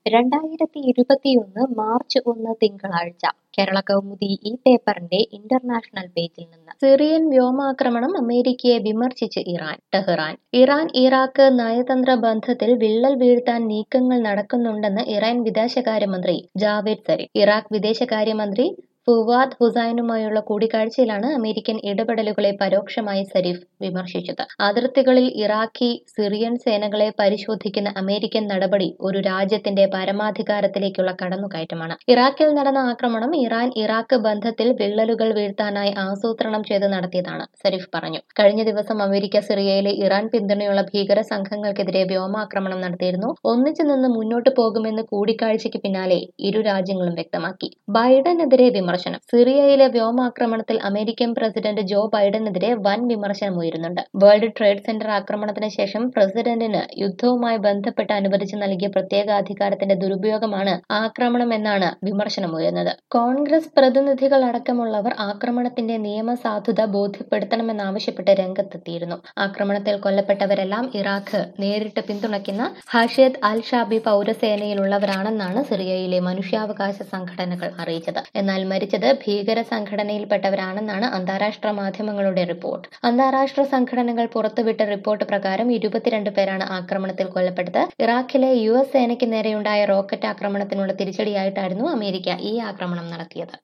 രണ്ടായിരത്തി ഇരുപത്തിയൊന്ന് മാർച്ച് ഒന്ന് തിങ്കളാഴ്ച കേരള കൗമുദി ഈ പേപ്പറിന്റെ ഇന്റർനാഷണൽ പേജിൽ നിന്ന് സിറിയൻ വ്യോമാക്രമണം അമേരിക്കയെ വിമർശിച്ച് ഇറാൻ ടെഹ്റാൻ ഇറാൻ ഇറാഖ് നയതന്ത്ര ബന്ധത്തിൽ വിള്ളൽ വീഴ്ത്താൻ നീക്കങ്ങൾ നടക്കുന്നുണ്ടെന്ന് ഇറാൻ വിദേശകാര്യമന്ത്രി ജാവേദ് സരീഫ് ഇറാഖ് വിദേശകാര്യമന്ത്രി ഫുവാദ് ഹുസൈനുമായുള്ള കൂടിക്കാഴ്ചയിലാണ് അമേരിക്കൻ ഇടപെടലുകളെ പരോക്ഷമായി സരീഫ് വിമർശിച്ചത് അതിർത്തികളിൽ ഇറാഖി സിറിയൻ സേനകളെ പരിശോധിക്കുന്ന അമേരിക്കൻ നടപടി ഒരു രാജ്യത്തിന്റെ പരമാധികാരത്തിലേക്കുള്ള കടന്നുകയറ്റമാണ് ഇറാഖിൽ നടന്ന ആക്രമണം ഇറാൻ ഇറാഖ് ബന്ധത്തിൽ വിള്ളലുകൾ വീഴ്ത്താനായി ആസൂത്രണം ചെയ്ത് നടത്തിയതാണ് സരീഫ് പറഞ്ഞു കഴിഞ്ഞ ദിവസം അമേരിക്ക സിറിയയിലെ ഇറാൻ പിന്തുണയുള്ള ഭീകര സംഘങ്ങൾക്കെതിരെ വ്യോമാക്രമണം നടത്തിയിരുന്നു ഒന്നിച്ചു നിന്ന് മുന്നോട്ട് പോകുമെന്ന് കൂടിക്കാഴ്ചയ്ക്ക് പിന്നാലെ ഇരു രാജ്യങ്ങളും വ്യക്തമാക്കി ബൈഡനെതിരെ വിമർശനം സിറിയയിലെ വ്യോമാക്രമണത്തിൽ അമേരിക്കൻ പ്രസിഡന്റ് ജോ ബൈഡനെതിരെ വൻ വിമർശനം ഉയരുന്നുണ്ട് വേൾഡ് ട്രേഡ് സെന്റർ ആക്രമണത്തിന് ശേഷം പ്രസിഡന്റിന് യുദ്ധവുമായി ബന്ധപ്പെട്ട് അനുവദിച്ചു നൽകിയ പ്രത്യേക അധികാരത്തിന്റെ ദുരുപയോഗമാണ് ആക്രമണം എന്നാണ് വിമർശനമുയർന്നത് കോൺഗ്രസ് പ്രതിനിധികൾ അടക്കമുള്ളവർ ആക്രമണത്തിന്റെ നിയമസാധുത ബോധ്യപ്പെടുത്തണമെന്നാവശ്യപ്പെട്ട് രംഗത്തെത്തിയിരുന്നു ആക്രമണത്തിൽ കൊല്ലപ്പെട്ടവരെല്ലാം ഇറാഖ് നേരിട്ട് പിന്തുണയ്ക്കുന്ന ഹഷേദ് അൽ ഷാബി പൗരസേനയിലുള്ളവരാണെന്നാണ് സിറിയയിലെ മനുഷ്യാവകാശ സംഘടനകൾ അറിയിച്ചത് എന്നാൽ മരിച്ചത് ഭീകര സംഘടനയിൽപ്പെട്ടവരാണെന്നാണ് അന്താരാഷ്ട്ര മാധ്യമങ്ങളുടെ റിപ്പോർട്ട് അന്താരാഷ്ട്ര സംഘടനകൾ പുറത്തുവിട്ട റിപ്പോർട്ട് പ്രകാരം ഇരുപത്തിരണ്ട് പേരാണ് ആക്രമണത്തിൽ കൊല്ലപ്പെട്ടത് ഇറാഖിലെ യു എസ് സേനയ്ക്ക് നേരെയുണ്ടായ റോക്കറ്റ് ആക്രമണത്തിനുള്ള തിരിച്ചടിയായിട്ടായിരുന്നു അമേരിക്ക ഈ ആക്രമണം നടത്തിയത്